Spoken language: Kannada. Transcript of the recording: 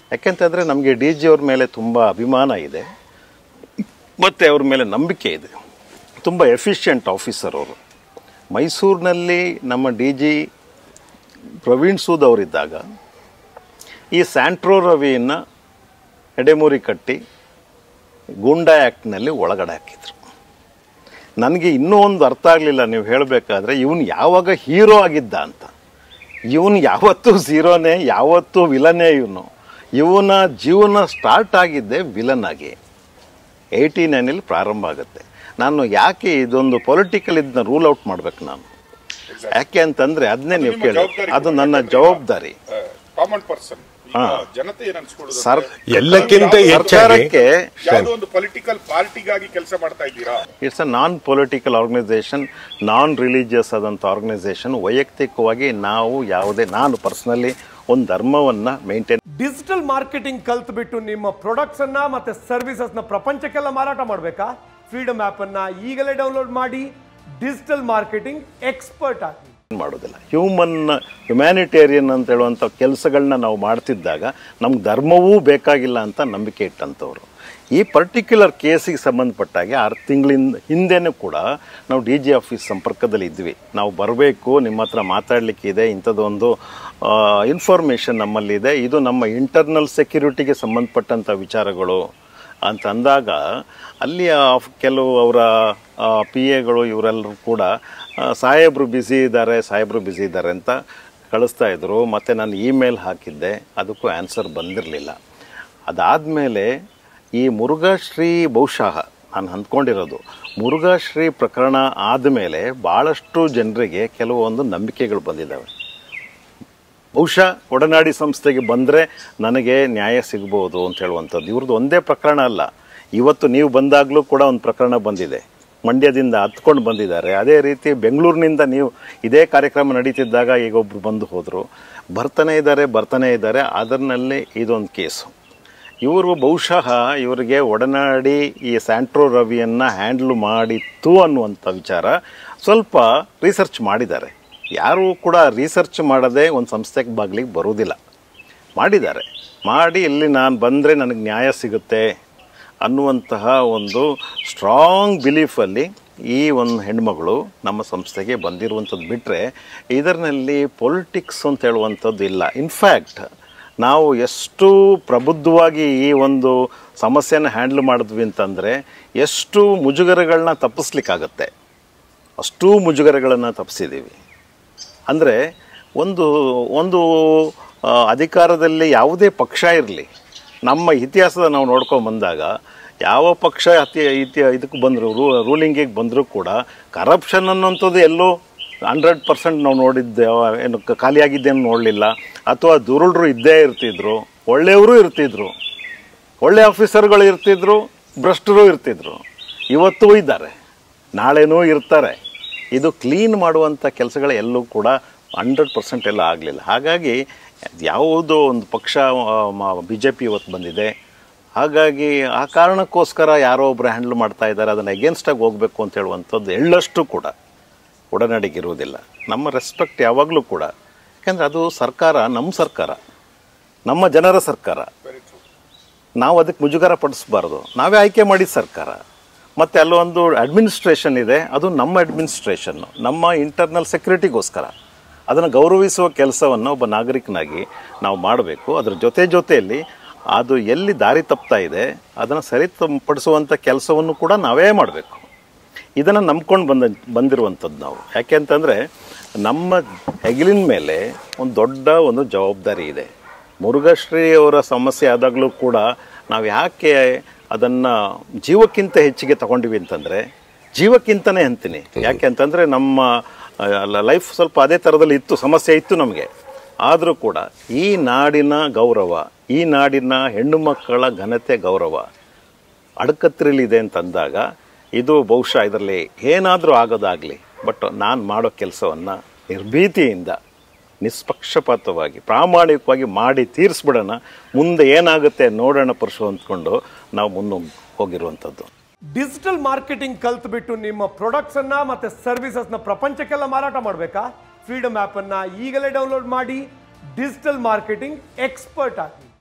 ಯಾಕೆಂತಂದರೆ ನಮಗೆ ಡಿ ಜಿ ಅವ್ರ ಮೇಲೆ ತುಂಬ ಅಭಿಮಾನ ಇದೆ ಮತ್ತು ಅವ್ರ ಮೇಲೆ ನಂಬಿಕೆ ಇದೆ ತುಂಬ ಎಫಿಷಿಯಂಟ್ ಆಫೀಸರ್ ಅವರು ಮೈಸೂರಿನಲ್ಲಿ ನಮ್ಮ ಡಿ ಜಿ ಪ್ರವೀಣ್ ಸೂದ್ ಅವರಿದ್ದಾಗ ಈ ಸ್ಯಾಂಟ್ರೋ ರವಿಯನ್ನು ಎಡೆಮೂರಿ ಕಟ್ಟಿ ಗೂಂಡಾ ಆ್ಯಕ್ಟ್ನಲ್ಲಿ ಒಳಗಡೆ ಹಾಕಿದ್ರು ನನಗೆ ಇನ್ನೂ ಒಂದು ಅರ್ಥ ಆಗಲಿಲ್ಲ ನೀವು ಹೇಳಬೇಕಾದ್ರೆ ಇವನು ಯಾವಾಗ ಹೀರೋ ಆಗಿದ್ದ ಅಂತ ಇವನು ಯಾವತ್ತೂ ಝೀರೋನೇ ಯಾವತ್ತೂ ವಿಲನೇ ಇವನು ಇವನ ಜೀವನ ಸ್ಟಾರ್ಟ್ ಆಗಿದ್ದೆ ವಿಲನ್ ಆಗಿ ಏಯ್ಟಿ ನೈನಲ್ಲಿ ಪ್ರಾರಂಭ ಆಗುತ್ತೆ ನಾನು ಯಾಕೆ ಇದೊಂದು ಪೊಲಿಟಿಕಲ್ ಇದನ್ನ ರೂಲ್ ಔಟ್ ಮಾಡ್ಬೇಕು ನಾನು ಯಾಕೆ ಅಂತಂದರೆ ಅದನ್ನೇ ನೀವು ಕೇಳಿ ಅದು ನನ್ನ ಜವಾಬ್ದಾರಿ ಕಾಮನ್ ಪರ್ಸನ್ ಜನತೆ ಏನ್ ಅನ್ಸ್ಕೊಳ್ಳೋದು ಸರ್ ಎಲ್ಲಕ್ಕಿಂತ ಹೆಚ್ಚಾಗಿ ಸರ್ಕಾರಕ್ಕೆ ಯಾವುದೋ ಒಂದು ಪೊಲಿಟಿಕಲ್ ಪಾರ್ಟಿಗಾಗಿ ಕೆಲಸ ಮಾಡ್ತಾ ಇದ್ದೀರಾ it's uh non political organisation non religious ಆದಂಥ ಆರ್ಗನೈಸೇಷನ್ ವೈಯಕ್ತಿಕವಾಗಿ ನಾವು ಯಾವುದೇ ನಾನು ಪರ್ಸ್ನಲಿ ಒಂದು ಧರ್ಮವನ್ನು ಮೇಂಟೈನ್ ಡಿಜಿಟಲ್ ಮಾರ್ಕೆಟಿಂಗ್ ಕಲ್ತ್ಬಿಟ್ಟು ನಿಮ್ಮ ಪ್ರಾಡಕ್ಟ್ಸ್ ಅನ್ನ ಮತ್ತೆ ಸರ್ವಿಸಸ್ ನ ಪ್ರಪಂಚಕ್ಕೆಲ್ಲ ಮಾರಾಟ ಮಾಡಬೇಕಾ ಫ್ರೀಡಮ್ ಆಪ್ ಅನ್ನ ಈಗಲೇ ಡೌನ್ಲೋಡ್ ಮಾಡಿ ಡಿಜಿಟಲ್ ಮಾರ್ಕೆಟಿಂಗ್ ಎಕ್ಸ್ಪರ್ಟ್ ಆಗಿ ಮಾಡೋದಿಲ್ಲ ಹ್ಯೂಮನ್ ಹ್ಯುಮ್ಯಾನಿಟೇರಿಯನ್ ಅಂತ ಹೇಳುವಂಥ ಕೆಲಸಗಳನ್ನ ನಾವು ಮಾಡ್ತಿದ್ದಾಗ ನಮ್ಗೆ ಧರ್ಮವೂ ಬೇಕಾಗಿಲ್ಲ ಅಂತ ನಂಬಿಕೆ ಇಟ್ಟಂಥವ್ರು ಈ ಪರ್ಟಿಕ್ಯುಲರ್ ಕೇಸಿಗೆ ಸಂಬಂಧಪಟ್ಟಾಗೆ ಆರು ತಿಂಗಳಿಂದ ಹಿಂದೆನೂ ಕೂಡ ನಾವು ಡಿ ಜಿ ಆಫೀಸ್ ಸಂಪರ್ಕದಲ್ಲಿ ಇದ್ವಿ ನಾವು ಬರಬೇಕು ನಿಮ್ಮ ಹತ್ರ ಮಾತಾಡಲಿಕ್ಕಿದೆ ಇಂಥದ್ದೊಂದು ಇನ್ಫಾರ್ಮೇಷನ್ ನಮ್ಮಲ್ಲಿದೆ ಇದು ನಮ್ಮ ಇಂಟರ್ನಲ್ ಸೆಕ್ಯೂರಿಟಿಗೆ ಸಂಬಂಧಪಟ್ಟಂಥ ವಿಚಾರಗಳು ಅಂತ ಅಂದಾಗ ಅಲ್ಲಿ ಕೆಲವು ಅವರ ಪಿ ಎಗಳು ಇವರೆಲ್ಲರೂ ಕೂಡ ಆ, ಸಾಹೇಬ್ರು ಬ್ಯುಸಿ ಇದ್ದಾರೆ ಸಾಹೇಬ್ರು ಬ್ಯುಸಿ ಇದ್ದಾರೆ ಅಂತ ಕಳಿಸ್ತಾ ಇದ್ರು ಮತ್ತು ನಾನು ಇಮೇಲ್ ಹಾಕಿದ್ದೆ ಅದಕ್ಕೂ ಆನ್ಸರ್ ಬಂದಿರಲಿಲ್ಲ ಅದಾದಮೇಲೆ ಈ ಮುರುಘಾಶ್ರೀ ಬಹುಶಃ ನಾನು ಅಂದ್ಕೊಂಡಿರೋದು ಮುರುಘಾಶ್ರೀ ಪ್ರಕರಣ ಆದಮೇಲೆ ಭಾಳಷ್ಟು ಜನರಿಗೆ ಕೆಲವೊಂದು ನಂಬಿಕೆಗಳು ಬಂದಿದ್ದಾವೆ ಬಹುಶಃ ಒಡನಾಡಿ ಸಂಸ್ಥೆಗೆ ಬಂದರೆ ನನಗೆ ನ್ಯಾಯ ಸಿಗ್ಬೋದು ಅಂತ ಹೇಳುವಂಥದ್ದು ಇವ್ರದ್ದು ಒಂದೇ ಪ್ರಕರಣ ಅಲ್ಲ ಇವತ್ತು ನೀವು ಬಂದಾಗಲೂ ಕೂಡ ಒಂದು ಪ್ರಕರಣ ಬಂದಿದೆ ಮಂಡ್ಯದಿಂದ ಹತ್ಕೊಂಡು ಬಂದಿದ್ದಾರೆ ಅದೇ ರೀತಿ ಬೆಂಗಳೂರಿನಿಂದ ನೀವು ಇದೇ ಕಾರ್ಯಕ್ರಮ ನಡೀತಿದ್ದಾಗ ಈಗ ಒಬ್ರು ಬಂದು ಹೋದರು ಬರ್ತಾನೆ ಇದ್ದಾರೆ ಬರ್ತಾನೆ ಇದ್ದಾರೆ ಅದರಲ್ಲಿ ಇದೊಂದು ಕೇಸು ಇವರು ಬಹುಶಃ ಇವರಿಗೆ ಒಡನಾಡಿ ಈ ಸ್ಯಾಂಟ್ರೋ ರವಿಯನ್ನು ಹ್ಯಾಂಡ್ಲ್ ಮಾಡಿತ್ತು ಅನ್ನುವಂಥ ವಿಚಾರ ಸ್ವಲ್ಪ ರಿಸರ್ಚ್ ಮಾಡಿದ್ದಾರೆ ಯಾರೂ ಕೂಡ ರಿಸರ್ಚ್ ಮಾಡದೆ ಒಂದು ಸಂಸ್ಥೆಗೆ ಬಾಗಿಲಿಗೆ ಬರುವುದಿಲ್ಲ ಮಾಡಿದ್ದಾರೆ ಮಾಡಿ ಇಲ್ಲಿ ನಾನು ಬಂದರೆ ನನಗೆ ನ್ಯಾಯ ಸಿಗುತ್ತೆ ಅನ್ನುವಂತಹ ಒಂದು ಸ್ಟ್ರಾಂಗ್ ಬಿಲೀಫಲ್ಲಿ ಈ ಒಂದು ಹೆಣ್ಮಗಳು ನಮ್ಮ ಸಂಸ್ಥೆಗೆ ಬಂದಿರುವಂಥದ್ದು ಬಿಟ್ಟರೆ ಇದರಲ್ಲಿ ಪೊಲಿಟಿಕ್ಸ್ ಅಂತ ಹೇಳುವಂಥದ್ದು ಇಲ್ಲ ಇನ್ಫ್ಯಾಕ್ಟ್ ನಾವು ಎಷ್ಟು ಪ್ರಬುದ್ಧವಾಗಿ ಈ ಒಂದು ಸಮಸ್ಯೆನ ಹ್ಯಾಂಡಲ್ ಮಾಡಿದ್ವಿ ಅಂತಂದರೆ ಎಷ್ಟು ಮುಜುಗರಗಳನ್ನ ತಪ್ಪಿಸ್ಲಿಕ್ಕಾಗತ್ತೆ ಅಷ್ಟೂ ಮುಜುಗರಗಳನ್ನು ತಪ್ಪಿಸಿದ್ದೀವಿ ಅಂದರೆ ಒಂದು ಒಂದು ಆ, ಅಧಿಕಾರದಲ್ಲಿ ಯಾವುದೇ ಪಕ್ಷ ಇರಲಿ ನಮ್ಮ ಇತಿಹಾಸದ ನಾವು ನೋಡ್ಕೊಂಡು ಬಂದಾಗ ಯಾವ ಪಕ್ಷ ಅತಿ ಇತಿ ಇದಕ್ಕೆ ಬಂದರು ರೂ ರೂಲಿಂಗಿಗೆ ಬಂದರೂ ಕೂಡ ಕರಪ್ಷನ್ ಅನ್ನೋಂಥದ್ದು ಎಲ್ಲೋ ಹಂಡ್ರೆಡ್ ಪರ್ಸೆಂಟ್ ನಾವು ನೋಡಿದ್ದೆ ಏನು ಕ- ಖಾಲಿಯಾಗಿದ್ದೇನು ನೋಡಲಿಲ್ಲ ಅಥವಾ ದುರುಳರು ಇದ್ದೇ ಇರ್ತಿದ್ರು ಒಳ್ಳೆಯವರು ಇರ್ತಿದ್ರು ಒಳ್ಳೆ ಆಫೀಸರ್ಗಳು ಇರ್ತಿದ್ರು ಭ್ರಷ್ಟರು ಇರ್ತಿದ್ರು ಇವತ್ತೂ ಇದ್ದಾರೆ ನಾಳೆನೂ ಇರ್ತಾರೆ ಇದು ಕ್ಲೀನ್ ಮಾಡುವಂಥ ಕೆಲಸಗಳು ಎಲ್ಲೂ ಕೂಡ ಹಂಡ್ರೆಡ್ ಪರ್ಸೆಂಟ್ ಎಲ್ಲ ಆಗಲಿಲ್ಲ ಹಾಗಾಗಿ ಯಾವುದೋ ಒಂದು ಪಕ್ಷ ಬಿ ಜೆ ಪಿ ಇವತ್ತು ಬಂದಿದೆ ಹಾಗಾಗಿ ಆ ಕಾರಣಕ್ಕೋಸ್ಕರ ಯಾರೋ ಒಬ್ಬರು ಹ್ಯಾಂಡಲ್ ಮಾಡ್ತಾ ಇದ್ದಾರೆ ಅದನ್ನು ಅಗೇನ್ಸ್ಟಾಗಿ ಹೋಗಬೇಕು ಅಂತ ಹೇಳುವಂಥದ್ದು ಎಳ್ಳಷ್ಟು ಕೂಡ ಒಡನಾಡಿಗಿರುವುದಿಲ್ಲ ನಮ್ಮ ರೆಸ್ಪೆಕ್ಟ್ ಯಾವಾಗಲೂ ಕೂಡ ಯಾಕೆಂದರೆ ಅದು ಸರ್ಕಾರ ನಮ್ಮ ಸರ್ಕಾರ ನಮ್ಮ ಜನರ ಸರ್ಕಾರ ನಾವು ಅದಕ್ಕೆ ಮುಜುಗರ ಪಡಿಸಬಾರ್ದು ನಾವೇ ಆಯ್ಕೆ ಮಾಡಿದ ಸರ್ಕಾರ ಮತ್ತು ಅಲ್ಲೊಂದು ಅಡ್ಮಿನಿಸ್ಟ್ರೇಷನ್ ಇದೆ ಅದು ನಮ್ಮ ಅಡ್ಮಿನಿಸ್ಟ್ರೇಷನ್ನು ನಮ್ಮ ಇಂಟರ್ನಲ್ ಸೆಕ್ಯೂರಿಟಿಗೋಸ್ಕರ ಅದನ್ನು ಗೌರವಿಸುವ ಕೆಲಸವನ್ನು ಒಬ್ಬ ನಾಗರಿಕನಾಗಿ ನಾವು ಮಾಡಬೇಕು ಅದರ ಜೊತೆ ಜೊತೆಯಲ್ಲಿ ಅದು ಎಲ್ಲಿ ದಾರಿ ತಪ್ತಾ ಇದೆ ಅದನ್ನು ಸರಿಪಡಿಸುವಂಥ ಕೆಲಸವನ್ನು ಕೂಡ ನಾವೇ ಮಾಡಬೇಕು ಇದನ್ನು ನಂಬ್ಕೊಂಡು ಬಂದ ಬಂದಿರುವಂಥದ್ದು ನಾವು ಯಾಕೆ ಅಂತಂದರೆ ನಮ್ಮ ಹೆಗಲಿನ ಮೇಲೆ ಒಂದು ದೊಡ್ಡ ಒಂದು ಜವಾಬ್ದಾರಿ ಇದೆ ಮುರುಘಾಶ್ರೀ ಅವರ ಸಮಸ್ಯೆ ಆದಾಗಲೂ ಕೂಡ ನಾವು ಯಾಕೆ ಅದನ್ನು ಜೀವಕ್ಕಿಂತ ಹೆಚ್ಚಿಗೆ ತಗೊಂಡಿವಿ ಅಂತಂದರೆ ಜೀವಕ್ಕಿಂತನೇ ಅಂತೀನಿ ಯಾಕೆ ಅಂತಂದರೆ ನಮ್ಮ ಲೈಫ್ ಸ್ವಲ್ಪ ಅದೇ ಥರದಲ್ಲಿ ಇತ್ತು ಸಮಸ್ಯೆ ಇತ್ತು ನಮಗೆ ಆದರೂ ಕೂಡ ಈ ನಾಡಿನ ಗೌರವ ಈ ನಾಡಿನ ಹೆಣ್ಣು ಮಕ್ಕಳ ಘನತೆ ಗೌರವ ಅಡಕತ್ರಿಲಿದೆ ಅಂತಂದಾಗ ಇದು ಬಹುಶಃ ಇದರಲ್ಲಿ ಏನಾದರೂ ಆಗೋದಾಗಲಿ ಬಟ್ ನಾನು ಮಾಡೋ ಕೆಲಸವನ್ನು ನಿರ್ಭೀತಿಯಿಂದ ನಿಷ್ಪಕ್ಷಪಾತವಾಗಿ ಪ್ರಾಮಾಣಿಕವಾಗಿ ಮಾಡಿ ತೀರಿಸ್ಬಿಡೋಣ ಮುಂದೆ ಏನಾಗುತ್ತೆ ನೋಡೋಣ ಪರಶು ಅಂದ್ಕೊಂಡು ನಾವು ಮುನ್ನ ಹೋಗಿರುವಂಥದ್ದು ಡಿಜಿಟಲ್ ಮಾರ್ಕೆಟಿಂಗ್ ಕಲ್ತ್ಬಿಟ್ಟು ನಿಮ್ಮ ಪ್ರಾಡಕ್ಟ್ಸ್ ಅನ್ನ ಮತ್ತೆ ಸರ್ವಿಸಸ್ ನ ಪ್ರಪಂಚಕ್ಕೆಲ್ಲ ಮಾರಾಟ ಮಾಡಬೇಕಾ ಫ್ರೀಡಮ್ ಆಪ್ ಅನ್ನ ಈಗಲೇ ಡೌನ್ಲೋಡ್ ಮಾಡಿ ಡಿಜಿಟಲ್ ಮಾರ್ಕೆಟಿಂಗ್ ಎಕ್ಸ್ಪರ್ಟ್ ಆಗಿ